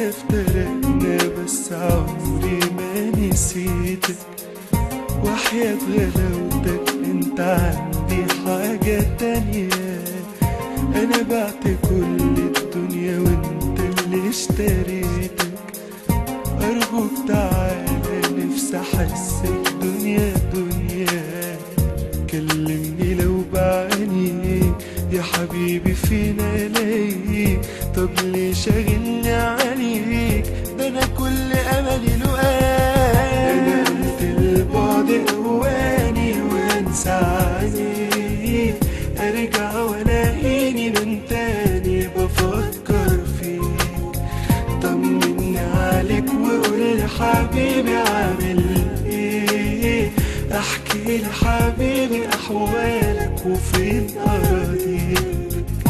احنا افترقنا بس عمري ما نسيتك وحياة غلاوتك انت عندي حاجة تانية انا بعت كل الدنيا وانت اللي اشتريتك ارجوك تعالى نفسي احس الدنيا دنيا كلمني لو بعاني يا حبيبي فين الاقيك طب ليه شاغلني عليك ده انا كل املي لقاك انا قلت البعد قواني وانسى عليك ارجع والاقيني من تاني بفكر فيك طمني عليك وقول لي حبيبي عامل ايه احكي لي حبيبي احوالك وفين اراضيك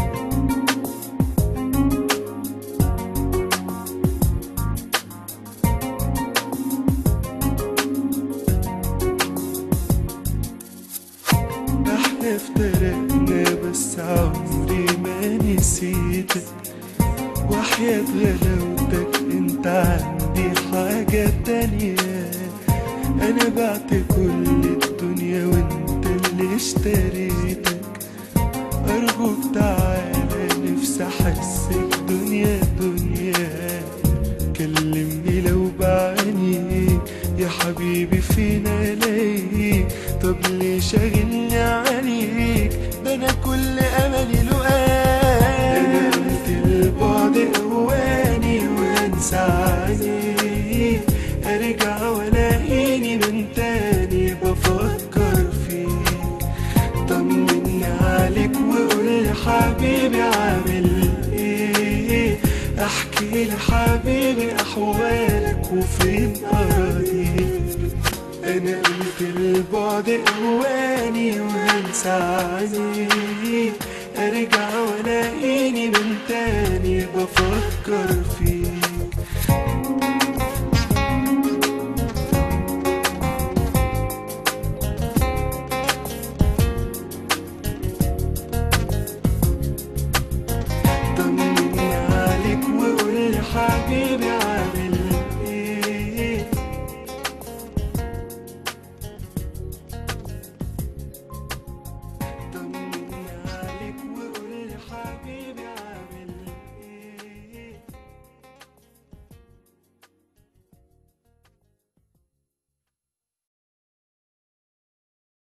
احنا افترقنا بس عمري ما نسيتك وحياة غلاوتك انت عندي حاجة تانية انا بعت كل الدنيا وانت اللي اشتريتك ارجوك تعالى نفسي احس الدنيا دنيا كلمني لو بعاني يا حبيبي فين الاقيك طب ليه شاغلني عليك ده انا كل املي لقاك انا قلت البعد قواني وانسى عليك ارجع والاقيني من تاني بفكر فيك طمني عليك وقول لي حبيبي عامل ايه احكي لي حبيبي احوالك وفين اراضيك انا قلت البعد قواني وهنسى عليك ارجع والاقيني من تاني بفكر